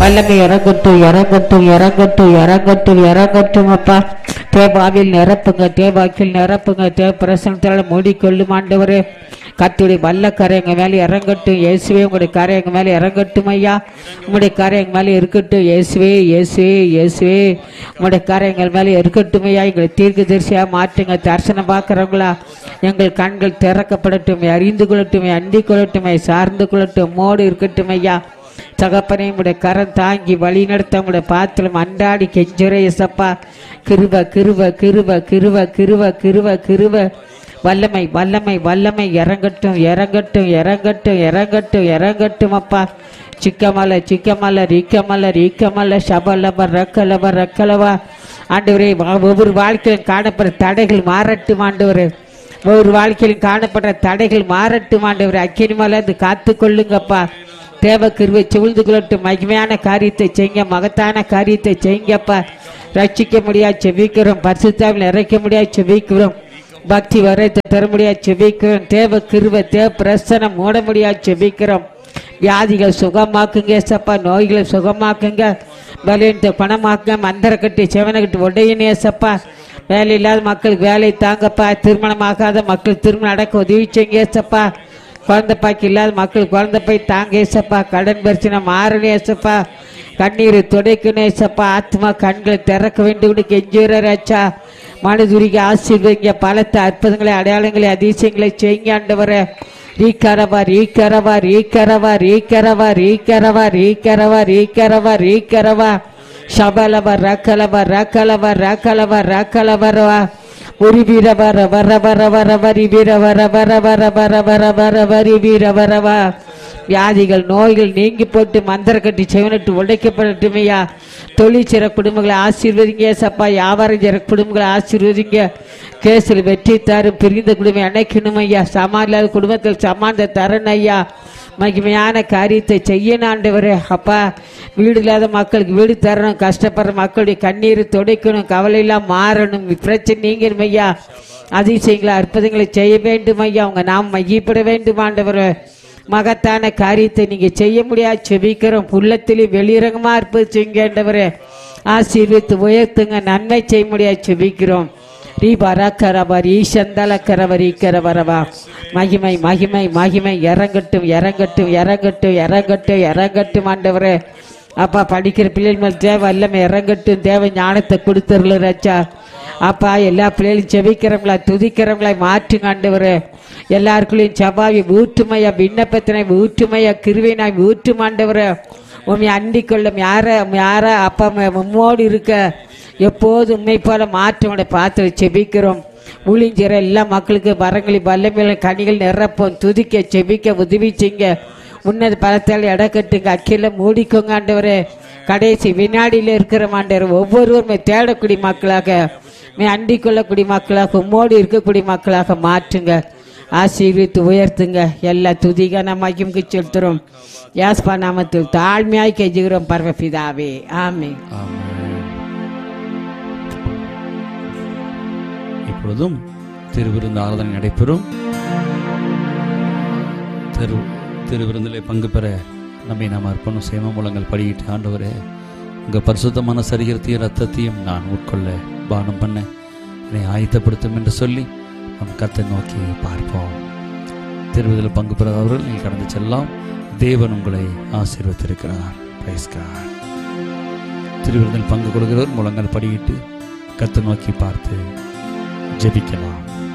வல்லமை இறங்கட்டும் இறங்கட்டும் இறங்கட்டும் இறங்கட்டும் இறங்கட்டும் அப்பா தேவாவில் நிரப்புங்க தேவாக்கில் நிரப்புங்க தேவ பிரசனத்தால் மூடிக்கொள்ளும் ஆண்டவரே கத்துடைய வல்ல கரை எங்க மேல இறங்கட்டும் இயேசுவே உங்களுடைய கரை எங்க மேல இறங்கட்டும் ஐயா உங்களுடைய கரை எங்க மேல இருக்கட்டும் இயேசுவே இயேசுவே இயேசுவே உங்களுடைய கரை எங்கள் மேல இருக்கட்டும் ஐயா எங்களை தீர்க்க தரிசியா மாற்றுங்க தரிசனம் பார்க்குறவங்களா எங்கள் கண்கள் திறக்கப்படட்டும் அறிந்து கொள்ளட்டும் அண்டி கொள்ளட்டும் சார்ந்து கொள்ளட்டும் மோடு இருக்கட்டும் ஐயா தகப்பனை உடைய கரம் தாங்கி வழி நடத்த உடைய பாத்திரம் அண்டாடி கெஞ்சுரை எசப்பா கிருப கிருப கிருப கிருப கிருப கிருப கிருப வல்லமை வல்லமை வல்லமை இறங்கட்டும் இறங்கட்டும் இறங்கட்டும் இறங்கட்டும் இறங்கட்டும் அப்பா சிக்கமல சிக்கமல ரீக்கமல ரீக்கமல சபலப ரக்கலப ரக்கலவா ஆண்டவரே வா- ஒவ்வொரு வாழ்க்கையிலும் காணப்படுற தடைகள் மாறட்டும் ஆண்டவரே ஒவ்வொரு வாழ்க்கையிலும் காணப்படுற தடைகள் மாறட்டும் ஆண்டவரே அக்கினி மலை அது காத்து கொள்ளுங்கப்பா தேவ கிருவை சூழ்ந்து கொள்ளட்டும் மகிமையான காரியத்தை செய்யுங்க மகத்தான காரியத்தை செய்யுங்கப்பா ரட்சிக்க முடியாது செபிக்கிறோம் பரிசுத்தாவில் இறைக்க முடியாது செபிக்கிறோம் பக்தி வரைத்து தர முடியாது செபிக்கிறோம் தேவ கிருவை தேவ பிரசனம் மூட முடியாது செபிக்கிறோம் வியாதிகள் சுகமாக்குங்க ஏசப்பா நோய்களை சுகமாக்குங்க பலவீனத்தை பணமாக்குங்க மந்திர கட்டி செவனை கட்டி உடையனே ஏசப்பா வேலை இல்லாத மக்களுக்கு வேலை தாங்கப்பா திருமணம் ஆகாத மக்கள் திருமணம் அடக்க உதவி செய்யுங்க ஏசப்பா குழந்தை பாக்கி இல்லாத மக்கள் குழந்தை போய் தாங்க ஏசப்பா கடன் பிரச்சனை மாறணும் ஏசப்பா கண்ணீரை துடைக்கணும் ஏசப்பா ஆத்மா கண்களை திறக்க வேண்டும் கெஞ்சுறாச்சா மனதுரிக்கு ஆசீர்வதிங்க பலத்த அற்புதங்களை அடையாளங்களை அதிசயங்களை செய்யுங்க ஆண்டவரே ரீக்கரவா ரீக்கரவா ரீக்கரவா ரீக்கரவா ரீக்கரவா ரீக்கரவா ரீக்கரவா ரீக்கரவா ಶಬಲವ ರಕಲವ ರಕಲವ ರಕಲವ ರಕಲವರವ ಉರಿ ವೀರ ವರ ವರ ವರ ವರ ವರಿ ವೀರ ವರ ವರ வர வர வர வர வரி வீர வரவா வியாதிகள் நோய்கள் நீங்கி போட்டு மந்திர கட்டி செவனிட்டு உடைக்கப்படட்டுமையா தொழில் சிற குடும்பங்களை ஆசீர்வதிங்க சப்பா வியாபாரம் சிற குடும்பங்களை ஆசீர்வதிங்க கேஸில் வெற்றி தரும் பிரிந்த குடும்பம் அணைக்கணும் ஐயா சமான் இல்லாத குடும்பத்தில் சமாந்த தரணும் ஐயா மகிமையான காரியத்தை செய்யணும் ஆண்டவரே அப்பா வீடு இல்லாத மக்களுக்கு வீடு தரணும் கஷ்டப்படுற மக்களுடைய கண்ணீர் துடைக்கணும் கவலை எல்லாம் மாறணும் பிரச்சனை நீங்கணும் ஐயா அதிசயங்களை அற்புதங்களை செய்ய வேண்டும் ஐயா அவங்க நாம் மையப்பட வேண்டும் ஆண்டவரே மகத்தான காரியத்தை நீங்க செய்ய முடியாது செபிக்கிறோம் உள்ளத்திலே வெளிரங்கமா இருப்பது செய்யுங்க ஆண்டவரே ஆசீர்வித்து உயர்த்துங்க நன்மை செய்ய முடியாது செபிக்கிறோம் ரீ பரக்கரவர் ஈசந்தலக்கரவர் ஈக்கரவரவா மகிமை மகிமை மகிமை இறங்கட்டும் இறங்கட்டும் இறங்கட்டும் இறங்கட்டும் இறங்கட்டும் ஆண்டவரே அப்பா படிக்கிற பிள்ளைகள் மேல் தேவை எல்லாமே இறங்கட்டும் தேவை ஞானத்தை கொடுத்துருல ரச்சா அப்பா எல்லா பிள்ளைகளும் செபிக்கிறவங்களா துதிக்கிறவங்களா மாற்றுங்க ஆண்டவரே எல்லாருக்குள்ளேயும் செவ்வாவி ஊற்றுமையா விண்ணப்பத்தினை ஊற்றுமையா கிருவினாய் ஊற்றும் ஆண்டவரே உண்மை அண்டிக் கொள்ளும் யார யார அப்பா அம்மா உம்மோடு இருக்க எப்போது உண்மை போல மாற்றங்களை பார்த்து செபிக்கிறோம் ஊழிஞ்சிற எல்லா மக்களுக்கு வரங்களை வல்லமையில கனிகள் நிரப்போம் துதிக்க செபிக்க உதவி செய்ங்க உன்னத பலத்தால் இடக்கட்டுங்க அக்கில மூடிக்கோங்க ஆண்டவரே கடைசி வினாடியில் இருக்கிற ஆண்டவர் ஒவ்வொருவருமே தேடக்கூடிய மக்களாக மே அண்டிக் கொள்ளக்கூடிய மக்களாக உம்மோடு இருக்கக்கூடிய மக்களாக மாற்றுங்க ஆசீர்வித்து உயர்த்துங்க எல்லா துதிக நமக்கு செலுத்துறோம் யாஸ்பா நாமத்தில் தாழ்மையாய் கெஞ்சுகிறோம் பரமபிதாவே ஆமே ஆமென். இப்பொழுதும் திருவிருந்து ஆராதனை நடைபெறும் திரு திருவிருந்திலே பங்கு பெற நம்மை நாம் அர்ப்பணம் சேம மூலங்கள் படியிட்டு ஆண்டவரே உங்கள் பரிசுத்தமான சரீரத்தையும் ரத்தத்தையும் நான் உட்கொள்ள பானம் பண்ண என்னை ஆயத்தப்படுத்தும் என்று சொல்லி நம் கத்தை நோக்கி பார்ப்போம் திருவிதில் பங்கு பெறாதவர்கள் நீங்கள் கடந்து செல்லாம் தேவன் உங்களை ஆசீர்வத்திருக்கிறார் Praise God. திருவிருந்தில் பங்கு கொள்கிறவர் முழங்கள் படியிட்டு கத்தை நோக்கி பார்த்து ஜெபிக்கலாம்